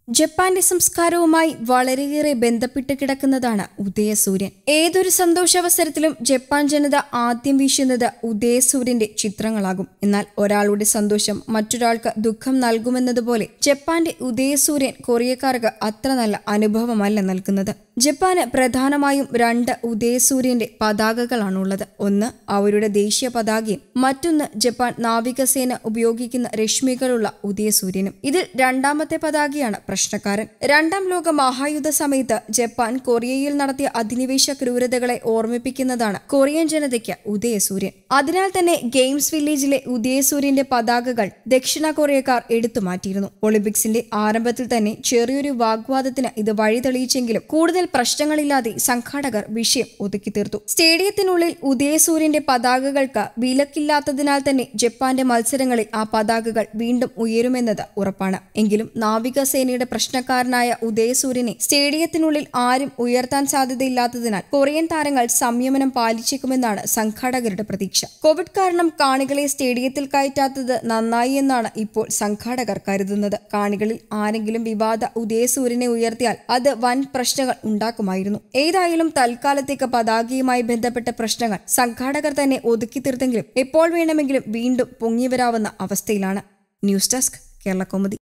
ജപ്പാന്റെ സംസ്കാരവുമായി വളരെയേറെ ബന്ധപ്പെട്ട് കിടക്കുന്നതാണ് ഉദയസൂര്യൻ ഏതൊരു സന്തോഷാവസരത്തിലും ജപ്പാൻ ജനത ആദ്യം വീശുന്നത് ഉദയസൂര്യന്റെ ചിത്രങ്ങളാകും എന്നാൽ ഒരാളുടെ സന്തോഷം മറ്റൊരാൾക്ക് ദുഃഖം നൽകുമെന്നതുപോലെ ജപ്പാന്റെ ഉദയസൂര്യൻ കൊറിയക്കാർക്ക് അത്ര നല്ല അനുഭവമല്ല നൽകുന്നത് ജപ്പാന് പ്രധാനമായും രണ്ട് ഉദയസൂര്യന്റെ പതാകകളാണുള്ളത് ഒന്ന് അവരുടെ ദേശീയ പതാകയും മറ്റൊന്ന് ജപ്പാൻ നാവികസേന ഉപയോഗിക്കുന്ന രശ്മികളുള്ള ഉദയസൂര്യനും ഇതിൽ രണ്ടാമത്തെ പതാകയാണ് പ്രശ്നക്കാരൻ രണ്ടാം ലോക മഹായുദ്ധ സമയത്ത് ജപ്പാൻ കൊറിയയിൽ നടത്തിയ അധിനിവേശ ക്രൂരതകളെ ഓർമ്മിപ്പിക്കുന്നതാണ് കൊറിയൻ ജനതയ്ക്ക് ഉദയസൂര്യൻ അതിനാൽ തന്നെ ഗെയിംസ് വില്ലേജിലെ ഉദയസൂര്യന്റെ പതാകകൾ ദക്ഷിണ കൊറിയക്കാർ എടുത്തു മാറ്റിയിരുന്നു ഒളിമ്പിക്സിന്റെ ആരംഭത്തിൽ തന്നെ ചെറിയൊരു വാഗ്വാദത്തിന് ഇത് വഴി തെളിയിച്ചെങ്കിലും കൂടുതൽ പ്രശ്നങ്ങളില്ലാതെ സംഘാടകർ വിഷയം ഒതുക്കി തീർത്തു സ്റ്റേഡിയത്തിനുള്ളിൽ ഉദയസൂര്യന്റെ പതാകകൾക്ക് വിലക്കില്ലാത്തതിനാൽ തന്നെ ജപ്പാന്റെ മത്സരങ്ങളിൽ ആ പതാകകൾ വീണ്ടും ഉയരുമെന്നത് ഉറപ്പാണ് എങ്കിലും നാവികസേനയുടെ പ്രശ്നക്കാരനായ ഉദയസൂര്യനെ സ്റ്റേഡിയത്തിനുള്ളിൽ ആരും ഉയർത്താൻ സാധ്യതയില്ലാത്തതിനാൽ കൊറിയൻ താരങ്ങൾ സംയമനം പാലിച്ചേക്കുമെന്നാണ് സംഘാടകരുടെ പ്രതീക്ഷ കോവിഡ് കാരണം കാണികളെ സ്റ്റേഡിയത്തിൽ കയറ്റാത്തത് നന്നായി എന്നാണ് ഇപ്പോൾ സംഘാടകർ കരുതുന്നത് കാണികളിൽ ആരെങ്കിലും വിവാദ ഉദയസൂര്യനെ ഉയർത്തിയാൽ അത് വൻ പ്രശ്നങ്ങൾ ഉണ്ടാക്കുമായിരുന്നു ഏതായാലും തൽക്കാലത്തേക്ക് പതാകയുമായി ബന്ധപ്പെട്ട പ്രശ്നങ്ങൾ സംഘാടകർ തന്നെ ഒതുക്കി തീർത്തെങ്കിലും എപ്പോൾ വേണമെങ്കിലും വീണ്ടും പൊങ്ങിവരാവുന്ന അവസ്ഥയിലാണ് ന്യൂസ് ഡെസ്ക് കേരള കൗമുദി